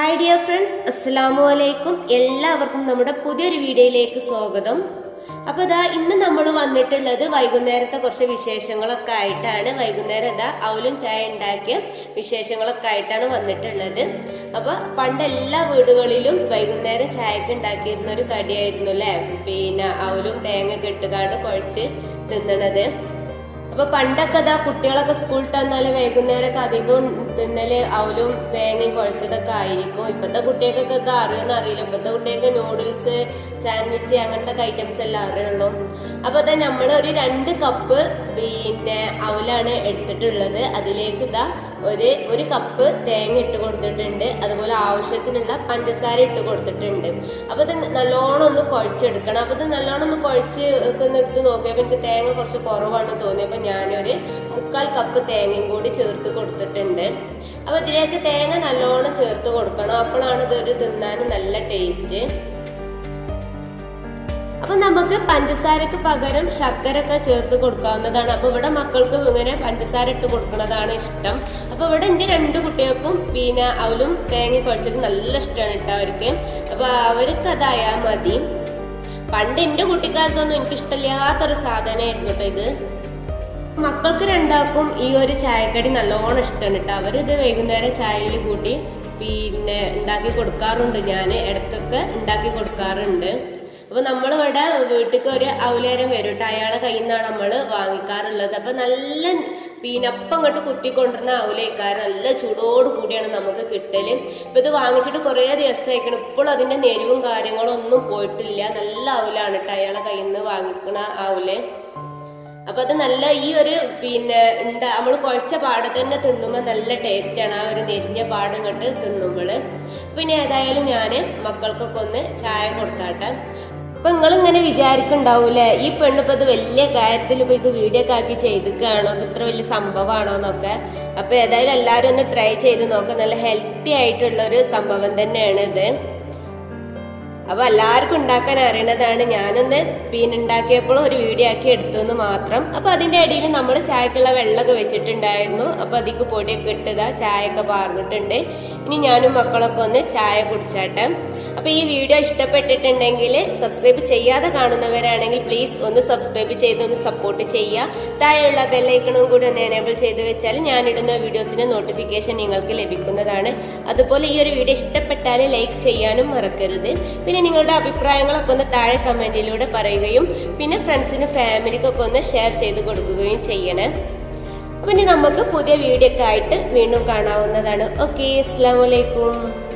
hi dear friends അസ്സലാമു അലൈക്കും എല്ലാവർക്കും നമ്മുടെ പുതിയൊരു വീഡിയോയിലേക്ക് സ്വാഗതം അപ്പൊ ഇതാ ഇന്ന് നമ്മൾ വന്നിട്ടുള്ളത് വൈകുന്നേരത്തെ കുറച്ച് വിശേഷങ്ങളൊക്കെ ആയിട്ടാണ് വൈകുന്നേരം ഇതാ അവലും ചായ ഉണ്ടാക്കിയ വിശേഷങ്ങളൊക്കെ ആയിട്ടാണ് വന്നിട്ടുള്ളത് അപ്പൊ പണ്ട് എല്ലാ വീടുകളിലും വൈകുന്നേരം ചായക്ക് ഉണ്ടാക്കിയിരുന്ന ഒരു കടിയായിരുന്നു അല്ലെ പിന്നെ അവലും തേങ്ങ കെട്ടുകാണ്ട് കുഴച്ച് തിന്നണത് അപ്പൊ പണ്ടൊക്കെ ഇതാ കുട്ടികളൊക്കെ സ്കൂളിൽ തന്നാല് വൈകുന്നേരമൊക്കെ അധികം തിന്നല് അവലും തേങ്ങയും കുഴച്ചതൊക്കെ ആയിരിക്കും ഇപ്പത്തെ കുട്ടികൾക്കൊക്കെ ഇത് അറിയുമെന്ന് അറിയില്ല ഇപ്പത്തെ കുട്ടികൾക്ക് നൂഡിൽസ് സാൻഡ്വിച്ച് അങ്ങനത്തെ ഐറ്റംസ് എല്ലാം അറിയുള്ളൂ അപ്പൊ അതാ നമ്മൾ ഒരു രണ്ട് കപ്പ് പിന്നെ അവലാണ് എടുത്തിട്ടുള്ളത് അതിലേക്ക് ഇതാ ഒരു ഒരു കപ്പ് തേങ്ങ ഇട്ട് കൊടുത്തിട്ടുണ്ട് അതുപോലെ ആവശ്യത്തിനുള്ള പഞ്ചസാര ഇട്ട് കൊടുത്തിട്ടുണ്ട് അപ്പൊ ഇത് നല്ലോണം ഒന്ന് കുഴച്ചെടുക്കണം അപ്പൊ ഇത് നല്ലോണം ഒന്ന് കുഴച്ച് ഒന്ന് എടുത്ത് നോക്കിയപ്പോ എനിക്ക് തേങ്ങ കുറച്ച് കുറവാണ് തോന്നിയപ്പോ ഞാനൊരു മുക്കാൽ കപ്പ് തേങ്ങയും കൂടി ചേർത്ത് കൊടുത്തിട്ടുണ്ട് അപ്പൊ ഇതിലേക്ക് തേങ്ങ നല്ലോണം ചേർത്ത് കൊടുക്കണം അപ്പോഴാണ് ഇതൊരു തിന്നാൻ നല്ല ടേസ്റ്റ് അപ്പൊ നമുക്ക് പഞ്ചസാരക്ക് പകരം ശർക്കര ഒക്കെ ചേർത്ത് കൊടുക്കാവുന്നതാണ് അപ്പൊ ഇവിടെ മക്കൾക്ക് ഇങ്ങനെ പഞ്ചസാര ഇട്ട് കൊടുക്കുന്നതാണ് ഇഷ്ടം അപ്പൊ ഇവിടെ എന്റെ രണ്ട് കുട്ടികൾക്കും പിന്നെ അവലും തേങ്ങ കുഴച്ചത് നല്ല ഇഷ്ടമാണ് കേട്ടോ അവർക്ക് അപ്പൊ അവർക്ക് അതായാ മതി പണ്ട് എന്റെ കുട്ടിക്കാലത്തൊന്നും എനിക്ക് ഇഷ്ടമില്ലാത്തൊരു സാധനമായിരുന്നു കേട്ടോ ഇത് മക്കൾക്ക് രണ്ടാക്കും ഈ ഒരു ചായക്കടി നല്ലോണം ഇഷ്ടമാണ് കേട്ടോ അവരിത് വൈകുന്നേരം ചായയിൽ കൂട്ടി പിന്നെ ഉണ്ടാക്കി കൊടുക്കാറുണ്ട് ഞാൻ ഇടയ്ക്കൊക്കെ ഉണ്ടാക്കി കൊടുക്കാറുണ്ട് അപ്പൊ നമ്മളിവിടെ വീട്ടിലേക്ക് ഒരു അവലേരം വരും കേട്ടോ അയാളെ കയ്യിൽ നിന്നാണ് നമ്മൾ വാങ്ങിക്കാറുള്ളത് അപ്പൊ നല്ല പിന്നെ അപ്പം അങ്ങോട്ട് കുത്തിക്കൊണ്ടിരുന്ന അവലേക്കാരൻ നല്ല ചൂടോട് കൂടിയാണ് നമുക്ക് കിട്ടല് ഇപ്പൊ ഇത് വാങ്ങിച്ചിട്ട് കുറേ ദിവസമായിക്കണം ഇപ്പോഴും അതിന്റെ നെരുവും കാര്യങ്ങളും ഒന്നും പോയിട്ടില്ല നല്ല അവലാണ് കേട്ടോ അയാളെ കയ്യിൽ നിന്ന് വാങ്ങിക്കണ അവല് അപ്പൊ അത് നല്ല ഈ ഒരു പിന്നെ ഉണ്ടാ നമ്മൾ കുഴച്ച പാടെ തന്നെ തിന്നുമ്പോൾ നല്ല ടേസ്റ്റാണ് ആ ഒരു നെരിഞ്ഞ പാടും കണ്ട് തിന്നുമ്പോൾ പിന്നെ ഏതായാലും ഞാൻ മക്കൾക്കൊക്കെ ഒന്ന് ചായ കൊടുത്താട്ടെ അപ്പൊ നിങ്ങൾ ഇങ്ങനെ വിചാരിക്കുണ്ടാവൂലേ ഈ പെണ്ണിപ്പോ ഇത് വലിയ കാര്യത്തിൽ ഇപ്പൊ ഇത് വീഡിയോ ഒക്കെ ആക്കി ചെയ്തിക്കാണോ ഇത് ഇത്ര വലിയ സംഭവമാണോ എന്നൊക്കെ അപ്പൊ ഏതായാലും എല്ലാവരും ഒന്ന് ട്രൈ ചെയ്ത് നോക്കാം നല്ല ഹെൽത്തി ആയിട്ടുള്ള ഒരു സംഭവം തന്നെയാണ് ഇത് അപ്പൊ എല്ലാവർക്കും ഉണ്ടാക്കാൻ അറിയണതാണ് ഞാനൊന്ന് പീൻ ഉണ്ടാക്കിയപ്പോൾ ഒരു വീഡിയോ ആക്കി എടുത്തെന്ന് മാത്രം അപ്പൊ അതിന്റെ ഇടയിൽ നമ്മൾ ചായക്കുള്ള വെള്ളമൊക്കെ വെച്ചിട്ടുണ്ടായിരുന്നു അപ്പൊ അതിക്ക് പൊടിയൊക്കെ ഇട്ടതാ ചായയൊക്കെ പാർന്നിട്ടുണ്ട് ഇനി ഞാനും മക്കളൊക്കെ ഒന്ന് ചായ കുടിച്ചാട്ടെ അപ്പൊ ഈ വീഡിയോ ഇഷ്ടപ്പെട്ടിട്ടുണ്ടെങ്കിൽ സബ്സ്ക്രൈബ് ചെയ്യാതെ കാണുന്നവരാണെങ്കിൽ പ്ലീസ് ഒന്ന് സബ്സ്ക്രൈബ് ചെയ്ത് ഒന്ന് സപ്പോർട്ട് ചെയ്യുക താഴെയുള്ള ബെല്ലൈക്കണും കൂടി ഒന്ന് എനേബിൾ ചെയ്ത് വെച്ചാൽ ഞാനിടുന്ന വീഡിയോസിന്റെ നോട്ടിഫിക്കേഷൻ നിങ്ങൾക്ക് ലഭിക്കുന്നതാണ് അതുപോലെ ഈ ഒരു വീഡിയോ ഇഷ്ടപ്പെട്ടാൽ ലൈക്ക് ചെയ്യാനും മറക്കരുത് പിന്നെ നിങ്ങളുടെ അഭിപ്രായങ്ങളൊക്കെ ഒന്ന് താഴെ കമന്റിലൂടെ പറയുകയും പിന്നെ ഫ്രണ്ട്സിനും ഫാമിലിക്കൊക്കെ ഒന്ന് ഷെയർ ചെയ്ത് കൊടുക്കുകയും ചെയ്യണേ അപ്പം ഇനി നമുക്ക് പുതിയ വീഡിയോ ഒക്കെ ആയിട്ട് വീണ്ടും കാണാവുന്നതാണ് ഓക്കെ അസ്സാം വലൈക്കും